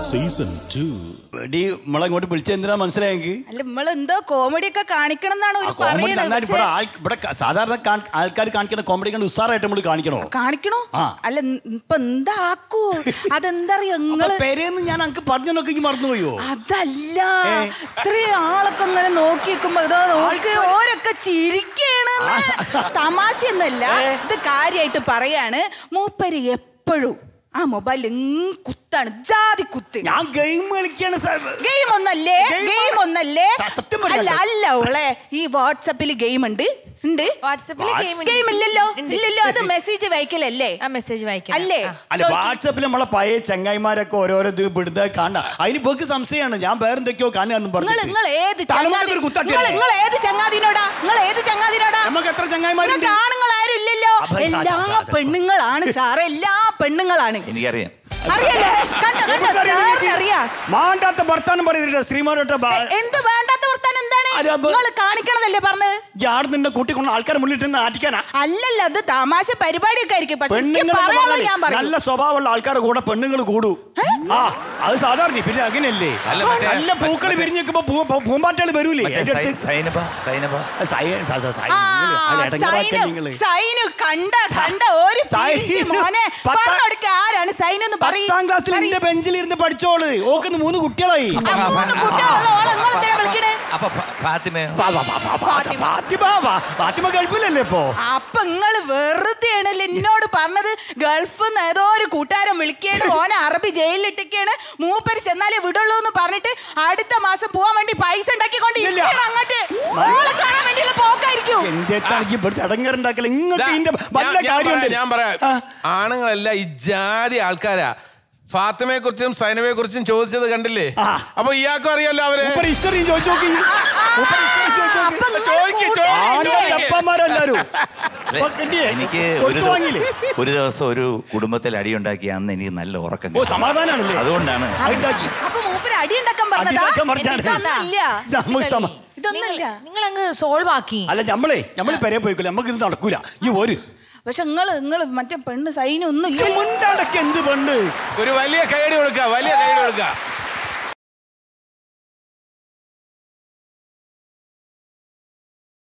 Season two എടി നമ്മളെ ഇങ്ങോട്ട് വിളിച്ചെന്തിനാ മനസ്സിലായെങ്കിൽ അല്ല നമ്മൾ എന്തോ കോമഡി ഒക്കെ കാണിക്കണം എന്നാണ് ഒരു കോമഡി പറയണത് നന്നായിട്ട് ഇവിടെ പക്ഷേ- ആൾ- ഇവിടെ ക- സാധാരണ ആൾക്കാർ കാണിക്കുന്ന കോമഡി കണ്ട് ഉസാറായിട്ട് നമ്മൾ കാണിക്കണോ കാണിക്കണോ ആ. അല്ല ൻ- ഇപ്പൊ എന്താക്കൂ അതെന്തറിയോ നിങ്ങള് പെരേന്ന് ഞാൻ അനക്ക് പറഞ്ഞു നോക്കി മറന്നുപോയോ അതല്ല ഏ. ഇത്രയും ആളൊക്കെ ഇങ്ങനെ നോക്കി നിൽക്കുമ്പോ ഇതോ നോക്കി ഓരൊക്കെ ചിരിക്കാണ് തമാശയൊന്നുമല്ല ഏ. ഇത് കാര്യമായിട്ട് പറയാണ് മൂപ്പര് എപ്പോഴും ആ മൊബൈലിൽ കുത്താണ് ജാതി കുത്ത് ഞാൻ ഗെയിം കളിക്കാണ് സാർ ഗെയിം ഒന്നല്ലേ Game ഗെയിം ആണ്. ഒന്നല്ലേ സ- സത്യം പറഞ്ഞാ അല്ല അല്ല ഓളെ ഈ വാട്സപ്പിൽ ഗെയിം ഉണ്ട് ഉണ്ട് വാട്സപ്പിൽ ഗെയിം ഗെയിം ഇല്ലല്ലോ ഇല്ലല്ലോ അത് മെസ്സേജ് വയ്ക്കലല്ലേ ആ മെസ്സേജ് വായിക്കാം അല്ലേ അല്ല വാട്സപ്പിൽ നമ്മളെ പഴയ ചങ്ങായിമാരൊക്കെ ഓരോരോ ഇത് വിടുന്നത് കാണാം അതിന് പോക്ക് സംശയമാണ് ഞാൻ വേറെ എന്തൊക്കെയോ കാണാന്ന് നിങ്ങൾ പറഞ്ഞു നിങ്ങൾ ഏത് തലമുറക്ക് ഒരു കുത്തട്ടി നിങ്ങൾ നിങ്ങൾ ഏത് ചങ്ങാതിനോടാ നിങ്ങൾ ഏത് ചങ്ങാതിനോടാ നമുക്ക് എത്ര ചങ്ങായിമാരുണ്ട് നിങ്ങൾക്ക് ആണുങ്ങൾ ആരും ഇല്ലല്ലോ അപ്പൊ എല്ലാ അതെ, അതെ. പെണ്ണുങ്ങളാണ് സാറേ എല്ലാ പെണ്ണുങ്ങളാണ് എനിക്കറിയാം അറിയല്ലേ കണ്ടോ കണ്ടോ സാറിന് അറിയാ മാണ്ടാത്ത വർത്താനം പറയുന്നില്ല ശ്രീമാനോട്ട് എന്ത് വേണ്ടാത്ത വർത്താനം എന്താണ് അത് അപ്പൊ- നിങ്ങൾ കാണിക്കണതല്ലേ പറഞ്ഞത് യാട് നിന്നെ കൂട്ടിക്കൊണ്ട് ആൾക്കാരെ മുന്നിൽ നിന്ന് ആറ്റിക്കാനാ അല്ലല്ല അത് തമാശ പരിപാടിയൊക്കെ ആയിരിക്കും പക്ഷെ എനിക്ക് പെണ്ണുങ്ങൾ പറയാനുള്ളത് ഞാൻ പറയും നല്ല സ്വഭാവമുള്ള ആൾക്കാരുടെ കൂടെ പെണ്ണുങ്ങൾ കൂടൂ ആ അത് സാധാരണ പിന്നെ അങ്ങനെയല്ലേ അല്ല, മറ്റേ- നല്ല പൂക്കൾ വിരിഞ്ഞ് നിൽക്കുമ്പോ പൂമ്പാറ്റകൾ വരൂലേ മറ്റേ എന്റെ സൈ- അടുത്ത് സൈനബ സൈനബ സയ- സ- സ- സയ- ആ, അത് ഇടങ്ങേറാക്കല്ലേ സൈനു, നിങ്ങള്. സൈനു കണ്ട കണ്ട ഒരു സൈനു, പിഞ്ച് മോനെ പത്താം- പറഞ്ഞെടുക്ക ആരാണ് സൈനു എന്ന് പറയ്. പത്താം ക്ലാസ്സിൽ പറയ്. എന്റെ ബെഞ്ചിൽ ഇരുന്ന് പഠിച്ചോള് ഓക്ക് മൂന്ന് കുട്ടികളായി ആ, മൂന്ന് കുട്ടികളുള്ള ഓളെ നിങ്ങൾ എന്തിനാ വിളിക്കണേ അപ്പൊ ഫ- ഫാത്തിമയോ ഫാ- ഫാ- ഫാ- ഫാ- ഫാത്തിമ. ഫാത്തിമ വാ- ഫാത്തിമ ഗൾഫിലല്ലേ ഇപ്പോ അപ്പൊ നിങ്ങള് വെറുതെയാണല്ലേ എന്നോട് പറഞ്ഞത് ഗൾഫിൽ നിന്ന് ഏതോ ഒരു കൂട്ടുകാരൻ വിളിക്കാണ് ഓനെ അറബി ജയിലിലിട്ടിക്കാണ് മൂപ്പര് ചെന്നാലേ വിടുള്ളൂ എന്ന് പറഞ്ഞിട്ട് അടുത്ത മാസം പോവാൻ വേണ്ടി പൈസ ഉണ്ടാക്കിക്കൊണ്ട് ഇല്ല. ഇരിക്കുകയാണ് അങ്ങോട്ട് ഓളെ കാണാൻ വേണ്ടിയുള്ള പോക്കായിരിക്കും എന്താണ് ഇവിടുത്തെ അടങ്ങറുണ്ടാക്കല ഇങ്ങോട്ട് ദാ, ഇതിന്റെ വല്ല ഞാൻ- ഞാൻ കാര്യമുണ്ട് പറയാം, ഞാൻ പറയാം ആ. ആണുങ്ങളല്ല ഈ ജാതി ആൾക്കാരാ ഫാത്തിമയെ കുറിച്ചും സൈനമയെ കുറിച്ചും ചോദിച്ചത് കണ്ടില്ലേ ആ. അപ്പൊ ഇയാൾക്കും അറിയാലോ അവരെ മൂപ്പര് ഹിസ്റ്ററിയും ചോദിച്ചു നോക്കി മൂപ്പര് history ചോദിച്ച് നോക്ക്. അപ്പൊ നിങ്ങള് ചോദിക്ക്, കൂട്ടുകാരല്ലേ? ചോദിക്ക്. ആണപ്പന്മാരെല്ലാരും അല്ലെ, ഇപ്പൊ കിട്ടിയേ? എനിക്ക് ഒരു കൊടുത്തു ദിവ- വാങ്ങിയില്ലേ? ഒരു ദിവസം ഒരു കുടുംബത്തിൽ അടിയുണ്ടാക്കി അന്ന് എനിക്ക് നല്ല ഉറക്കം ഓ കിട്ടി. സമാധാനാണല്ലേ അതുകൊണ്ടാണ് ഉണ്ടാക്കി അപ്പൊ മൂപ്പര് അടി ഉണ്ടാക്കാൻ പറഞ്ഞതാ അടിയൊക്കെ പറഞ്ഞാണ് ഇതൊന്നുമില്ല നമുക്ക് സമ- ഇതൊന്നുമില്ല നിങ്ങൾ അങ്ങ് സോൾവ് ആക്കി അല്ല നമ്മളെ നമ്മള് പെരെ പോയിക്കൂല നമുക്ക് ഇത് നടക്കൂല ഈ ഒരു പക്ഷെ നിങ്ങള് നിങ്ങള് മറ്റേ പെണ്ണ് സൈനൊന്നും മുണ്ടാടൊക്കെ എന്ത് പെണ്ണ് ഒരു വലിയ കൈയടി കൊടുക്ക വലിയ കൈയടി കൊടുക്ക